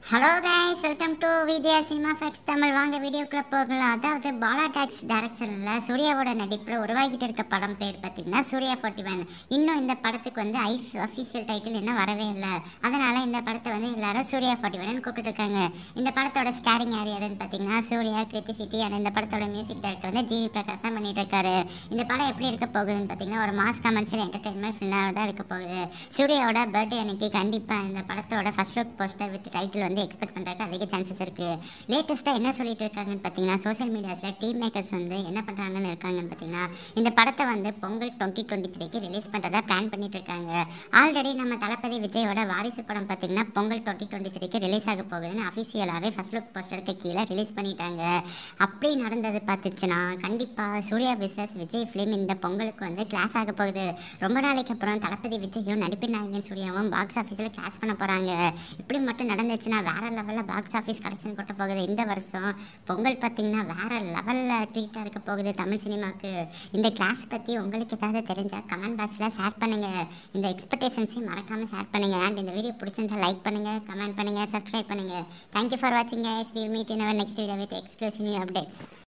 hello guys welcome to Vijaya cinema facts Tamil வாங்க வீடியோக்குள்ளே போகலாம் அதாவது பாலா டாக்ஸ் டைரக்ஷனில் சூர்யாவோட நடிப்பில் உருவாகிட்டு இருக்க படம் பேர் பார்த்தீங்கன்னா சூர்யா ஃபார்ட்டி ஒன் இன்னும் இந்த படத்துக்கு வந்து ஐ அஃபீஷியல் டைட்டில் இன்னும் வரவே இல்லை அதனால் இந்த படத்தை வந்து எல்லாரும் சூர்யா ஃபார்ட்டி ஒன் கூப்பிட்டுருக்காங்க இந்த படத்தோட ஸ்டாரிங் யார் யாருன்னு பார்த்தீங்கன்னா சூர்யா கிருத்தி சிட்டி அண்ட் இந்த படத்தோட மியூசிக் டைரக்டர் வந்து ஜிவி பிரகாஷ் தான் பண்ணிட்டு இருக்காரு இந்த படம் எப்படி இருக்க போகுதுன்னு பார்த்தீங்கன்னா ஒரு மாஸ் கமர்ஷியல் என்டர்டைன்மெண்ட் ஃபில்லாக தான் இருக்க போகுது சூர்யாவோட பர்த்டே அன்னைக்கு கண்டிப்பாக இந்த படத்தோட first look poster with title வந்து எக்ஸ்பெக்ட் பண்ணுறதுக்கு அதிக சான்சஸ் இருக்குது லேட்டஸ்ட்டாக என்ன சொல்லிட்டு இருக்காங்கன்னு பார்த்தீங்கன்னா சோஷியல் மீடியாஸில் டீம் மேக்கர்ஸ் வந்து என்ன பண்ணுறாங்கன்னு இருக்காங்கன்னு பார்த்தீங்கன்னா இந்த படத்தை வந்து பொங்கல் டுவெண்ட்டி டுவெண்ட்டி த்ரீக்கு ரிலீஸ் பண்ணுறதா பிளான் பண்ணிட்டு இருக்காங்க ஆல்ரெடி நம்ம தளபதி விஜயோட வாரிசு படம் பார்த்தீங்கன்னா பொங்கல் டுவெண்ட்டி டுவெண்ட்டி த்ரீக்கு ரிலீஸ் ஆக போகுதுன்னு அஃபிஷியலாகவே ஃபர்ஸ்ட் லுக் போஸ்டருக்கு கீழே ரிலீஸ் பண்ணிட்டாங்க அப்படி நடந்தது பார்த்துச்சுன்னா கண்டிப்பாக சூர்யா விசஸ் விஜய் ஃபிலிம் இந்த பொங்கலுக்கு வந்து கிளாஸ் ஆக போகுது ரொம்ப நாளைக்கு அப்புறம் தளபதி விஜயும் நடிப்பு நாயகன் சூர்யாவும் பாக்ஸ் ஆஃபீஸில் கிளாஸ் பண்ண போகிறாங்க இப்படி மட்டும் நடந்துச்சுன்னா வேற லெவலில் பாக்ஸ் ஆஃபீஸ் கலெக்ஷன் கொட்ட போகுது இந்த வருஷம் பொங்கல் பார்த்தீங்கன்னா வேற லெவலில் ட்ரீட்டாக இருக்க போகுது தமிழ் சினிமாவுக்கு இந்த கிளாஸ் பற்றி உங்களுக்கு ஏதாவது தெரிஞ்சால் கமெண்ட் பாக்ஸில் ஷேர் பண்ணுங்கள் இந்த எக்ஸ்பெக்டேஷன்ஸையும் மறக்காமல் ஷேர் பண்ணுங்கள் அண்ட் இந்த வீடியோ பிடிச்சிருந்தா லைக் பண்ணுங்கள் கமெண்ட் பண்ணுங்கள் சப்ஸ்கிரைப் பண்ணுங்கள் தேங்க்யூ ஃபார் வாட்சிங் guys we will meet in our next video with exclusive new updates